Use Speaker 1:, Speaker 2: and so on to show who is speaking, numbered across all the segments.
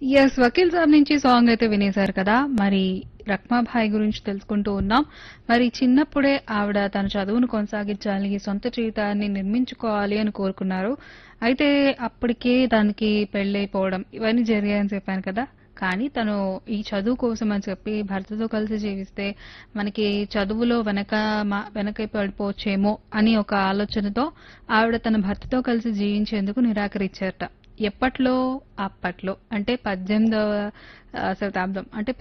Speaker 1: Yes. 'Vakeel సాబ్' నుంచి song అయితే వినేశారు కదా! మరి రఖ్మాబాయి గురించి తెలుసుకుంటూ ఉన్నాం. మరి చిన్నప్పుడే ఆవిడ తన చదువును కొనసాగించాలి, సొంత జీవితాన్ని నిర్మించుకోవాలి అని కోరుకున్నారు. అయితే అప్పటికే తనకి పెళ్లయిపోవడం ఇవన్నీ జరిగాయని చెప్పాను కదా! కానీ తను ఈ చదువు కోసం అని చెప్పి భర్తతో కలిసి జీవిస్తే మనకి చదువులో వెనక మ వెనక పడిపోవచ్చేమో అని ఒక ఆలోచనతో ఆవిడ తన భర్తతో కలిసి జీవించేందుకు నిరాకరించారట. ఎప్పట్లో? అప్పట్లో. అంటే 18వ ఆహ్, శతాబ్దం. అంటే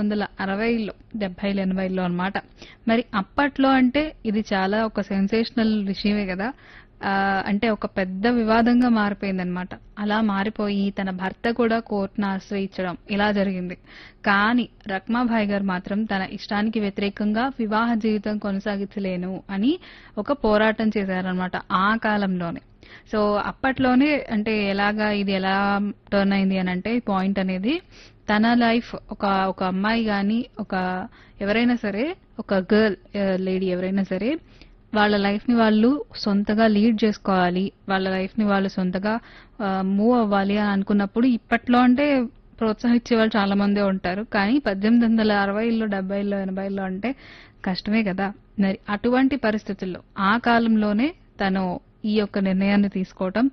Speaker 1: 1860లో, 70లు, 80లో అన్నమాట. మరి అప్పట్లో అంటే ఇది చాలా ఒక సెన్సేషనల్ విషయమే కదా! ఆహ్, అంటే ఒక పెద్ద వివాదంగా మారిపోయిందన్నమాట. అలా మారిపోయి తన భర్త కూడా కోర్టును ఆశ్రయించడం ఇలా జరిగింది. కానీ రఖ్మాబాయి గారు మాత్రం తన ఇష్టానికి వ్యతిరేకంగా వివాహ జీవితం కొనసాగించలేను అని ఒక పోరాటం చేశారన్నమాట ఆ కాలంలోనే. సో అప్పట్లోనే అంటే ఎలాగా ఇది ఎలా టర్న్ అయింది అనంటే పాయింట్ అనేది తన లైఫ్ ఒక ఒక అమ్మాయి గాని, ఒక ఎవరైనా సరే ఒక గర్ల్ ఆహ్, లేడీ ఎవరైనా సరే వాళ్ళ లైఫ్‌ని వాళ్ళు సొంతగా లీడ్ చేసుకోవాలి. వాళ్ళ లైఫ్‌ని వాళ్ళు సొంతగా ఆహ్, మూవ్ అవ్వాలి అని అనుకున్నప్పుడు ఇప్పట్లో అంటే ప్రోత్సహించే వాళ్ళు చాలా మందే ఉంటారు. కానీ 1860లో, 70లో, 80లో అంటే కష్టమే కదా! మరి అటువంటి పరిస్థితుల్లో ఆ కాలంలోనే తను ఈ యొక్క నిర్ణయాన్ని తీసుకోవటం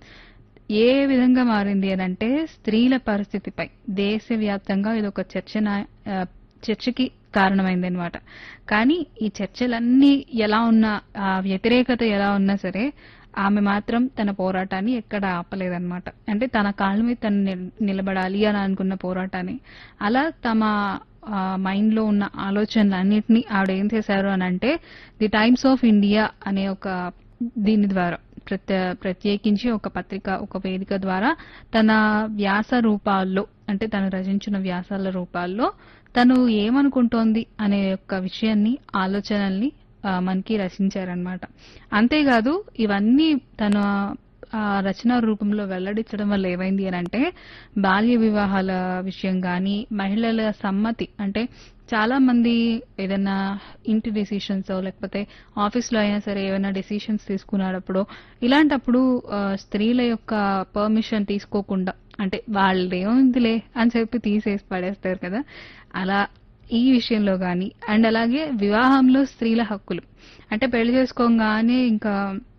Speaker 1: ఏ విధంగా మారింది అనంటే స్త్రీల పరిస్థితిపై దేశవ్యాప్తంగా ఇదొక చర్చన ఆహ్, చర్చకి కారణమైందన్నమాట. కానీ ఈ చర్చలన్నీ ఎలా ఉన్నా ఆ వ్యతిరేకత ఎలా ఉన్నా సరే ఆమె మాత్రం తన పోరాటాన్ని ఎక్కడ ఆపలేదన్నమాట. అంటే తన కాళ్ళ మీద తను నిల్ నిలబడాలి అని అనుకున్న పోరాటాన్ని. అలా తమ ఆహ్, మైండ్‌లో ఉన్న ఆలోచనలన్నిటిని ఆవిడ ఏం చేశారు అనంటే 'ది టైమ్స్ ఆఫ్ ఇండియా' అనే ఒక దీని ద్వారా ప్రత్య ప్రత్యేకించి ఒక పత్రిక, ఒక వేదిక ద్వారా తన వ్యాస రూపాల్లో అంటే తను రచించిన వ్యాసాల రూపాల్లో తను ఏమనుకుంటోంది అనే యొక్క విషయాన్ని, ఆలోచనల్ని ఆహ్, మనకి రచించారన్నమాట. అంతేకాదు ఇవన్నీ తన ఆహ్, రచన రూపంలో వెల్లడించడం వల్ల ఏమైంది అనంటే బాల్య వివాహాల విషయం గాని, మహిళల సమ్మతి అంటే చాలా మంది ఏదైనా ఇంటి డెసిషన్సో లేకపోతే ఆఫీస్‌లో అయినా సరే ఏవైనా డెసిషన్స్ తీసుకునేటప్పుడో ఇలాంటప్పుడు ఆహ్, స్త్రీల యొక్క పర్మిషన్ తీసుకోకుండా అంటే వాళ్ళదేముందిలే అని చెప్పి తీసేసి పడేస్తారు కదా! అలా ఈ విషయంలో గాని అండ్ అలాగే వివాహంలో స్త్రీల హక్కులు. అంటే పెళ్లి చేసుకోంగానే ఇంకా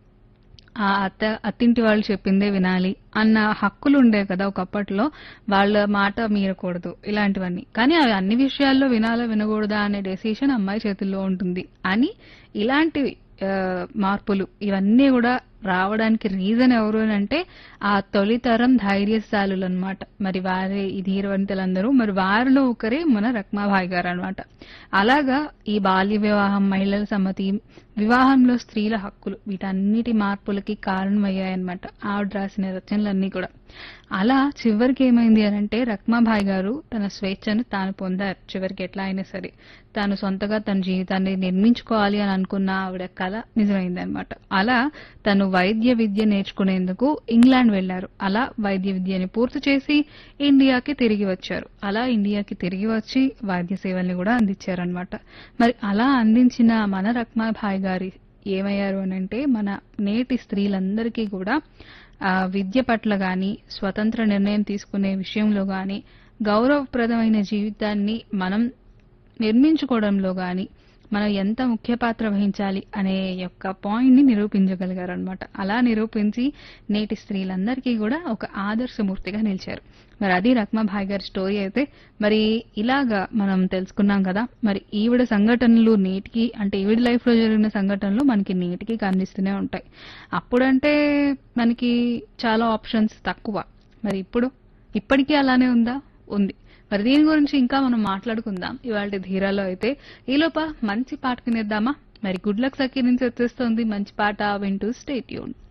Speaker 1: ఆ అత్త అత్తింటి వాళ్ళు చెప్పిందే వినాలి అన్న హక్కులు ఉండేవి కదా ఒకప్పట్లో. వాళ్ళ మాట మీరకూడదు ఇలాంటివన్నీ. కానీ అవి అన్ని విషయాల్లో వినాలా వినకూడదా అనే డెసిషన్ అమ్మాయి చేతుల్లో ఉంటుంది అని ఇలాంటివి ఆహ్, మార్పులు ఇవన్నీ కూడా రావడానికి రీజన్ ఎవరు అనంటే ఆ తొలితరం ధైర్యశాలులన్నమాట. మరి వారే ఈ ధీరవంతులందరూ మరి వారిలో ఒకరే మన రఖ్మాబాయి గారన్నమాట. అలాగా ఈ బాల్య వివాహం, మహిళల సమ్మతి, వివాహంలో స్త్రీల హక్కులు వీటన్నిటి మార్పులకి కారణమయ్యాయన్నమాట. ఆవిడ రాసిన రచనలన్నీ కూడా. అలా చివరికి ఏమైంది అనంటే రఖ్మాబాయి గారు తన స్వేచ్ఛను తాను పొందారు. చివరికి ఎట్లా అయినా సరే. తాను సొంతగా తన జీవితాన్ని నిర్మించుకోవాలి అని అనుకున్న ఆవిడ కల నిజమైందన్నమాట. అలా తను వైద్య విద్య నేర్చుకునేందుకు ఇంగ్లాండ్ వెళ్లారు. అలా వైద్య విద్యని పూర్తి చేసి ఇండియాకి తిరిగి వచ్చారు. అలా ఇండియాకి తిరిగి వచ్చి వైద్య సేవల్ని కూడా అందించారన్నమాట. మరి అలా అందించిన మన రఖ్మాబాయి గారి ఏమయ్యారు అనంటే మన నేటి స్త్రీలందరికీ కూడా ఆహ్, విద్య పట్ల గాని, స్వతంత్ర నిర్ణయం తీసుకునే విషయంలో గాని, గౌరవప్రదమైన జీవితాన్ని మనం నిర్మించుకోవడంలో గాని మనం ఎంత ముఖ్య పాత్ర వహించాలి అనే యొక్క పాయింట్‌ని నిరూపించగలిగారన్నమాట. అలా నిరూపించి నేటి స్త్రీలందరికీ కూడా ఒక ఆదర్శమూర్తిగా నిలిచారు. మరి అది రఖ్మాబాయి గారి స్టోరీ అయితే మరి ఇలాగా మనం తెలుసుకున్నాం కదా! మరి ఈవిడ సంఘటనలు నేటికి అంటే ఈవిడ లైఫ్‌లో జరిగిన సంఘటనలు మనకి నేటికి కనిపిస్తూనే ఉంటాయి. అప్పుడంటే మనకి చాలా ఆప్షన్స్ తక్కువ. మరి ఇప్పుడు? ఇప్పటికీ అలానే ఉందా? ఉంది. మరి దీని గురించి ఇంకా మనం మాట్లాడుకుందాం ఇవాల్టి ధీరాలో అయితే. ఈలోప మంచి పాట వినేద్దామా? మరి గుడ్ లక్ సఖీ నుంచి వచ్చేస్తోంది మంచి పాట వింటూ స్టే ట్యూన్డ్.